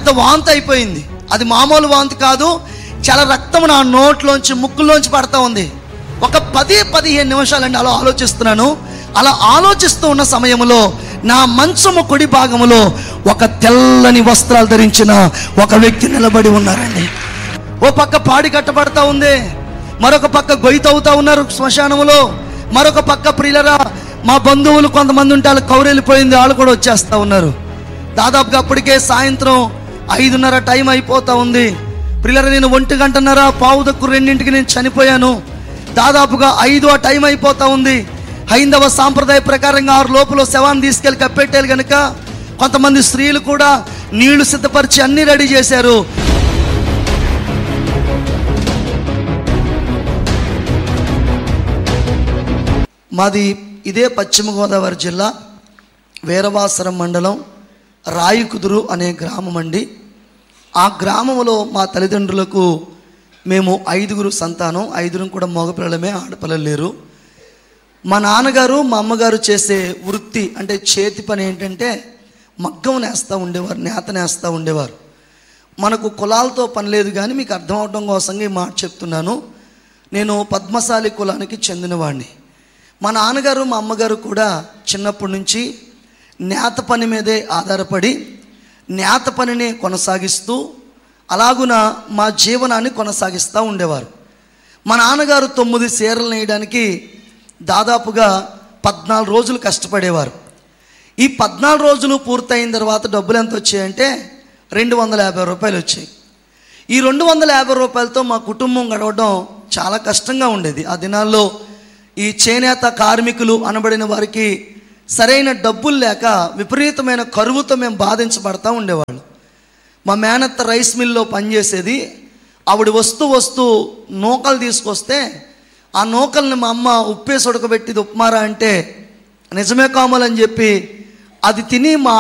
పెద్ద వాంతి అయిపోయింది అది మామూలు వాంతి కాదు చాలా రక్తం నా నోట్లోంచి ముక్కులోంచి పడతా ఉంది ఒక పది పదిహేను నిమిషాలండి అలా ఆలోచిస్తున్నాను అలా ఆలోచిస్తూ ఉన్న సమయంలో నా మంచము కుడి భాగములో ఒక తెల్లని వస్త్రాలు ధరించిన ఒక వ్యక్తి నిలబడి ఉన్నారండి ఓ పక్క పాడి కట్టబడతా ఉంది మరొక పక్క గొయ్యి తవ్వుతా ఉన్నారు శ్మశానములో మరొక పక్క ప్రియులరా మా బంధువులు కొంతమంది ఉంటే వాళ్ళు కౌరెళ్ళిపోయింది వాళ్ళు కూడా వచ్చేస్తా ఉన్నారు దాదాపుగా అప్పటికే సాయంత్రం ఐదున్నర టైం అయిపోతా ఉంది ప్రియులరా నేను ఒంటి గంటన్నర పావు దక్కు రెండింటికి నేను చనిపోయాను దాదాపుగా ఐదు ఆ టైం అయిపోతా ఉంది హైందవ సాంప్రదాయ ప్రకారంగా ఆరు లోపల శవాన్ని తీసుకెళ్ళి కప్పెట్టారు కనుక కొంతమంది స్త్రీలు కూడా నీళ్లు సిద్ధపరిచి అన్ని రెడీ చేశారు మాది ఇదే పశ్చిమ గోదావరి జిల్లా వీరవాసరం మండలం రాయికుదురు అనే గ్రామం అండి ఆ గ్రామంలో మా తల్లిదండ్రులకు మేము ఐదుగురు సంతానం ఐదుగురు కూడా మగపిల్లలమే ఆడపిల్లలు లేరు మా నాన్నగారు మా అమ్మగారు చేసే వృత్తి అంటే చేతి పని ఏంటంటే మగ్గం నేస్తూ ఉండేవారు నేత నేస్తూ ఉండేవారు మనకు కులాలతో పని లేదు కానీ మీకు అర్థం అవడం కోసంగా ఈ మాట చెప్తున్నాను నేను పద్మశాలి కులానికి చెందినవాడిని మా నాన్నగారు మా అమ్మగారు కూడా చిన్నప్పటి నుంచి నేత పని మీదే ఆధారపడి నేత పనిని కొనసాగిస్తూ అలాగున మా జీవనాన్ని కొనసాగిస్తూ ఉండేవారు మా నాన్నగారు తొమ్మిది చీరలు నేయడానికి దాదాపుగా పద్నాలుగు రోజులు కష్టపడేవారు ఈ పద్నాలుగు రోజులు పూర్తయిన తర్వాత డబ్బులు ఎంత వచ్చాయంటే రెండు వందల యాభై రూపాయలు వచ్చాయి ఈ రెండు వందల యాభై రూపాయలతో మా కుటుంబం గడవడం చాలా కష్టంగా ఉండేది ఆ దినాల్లో ఈ చేనేత కార్మికులు అనబడిన వారికి సరైన డబ్బులు లేక విపరీతమైన కరువుతో మేము బాధించబడతా ఉండేవాళ్ళు మా మేనత్త రైస్ మిల్లో పనిచేసేది ఆవిడ వస్తూ వస్తూ నూకలు తీసుకొస్తే ఆ నూకల్ని మా అమ్మ ఉప్పేసి ఉడకబెట్టి ఉప్మారా అంటే నిజమే కావాలని చెప్పి అది తిని మా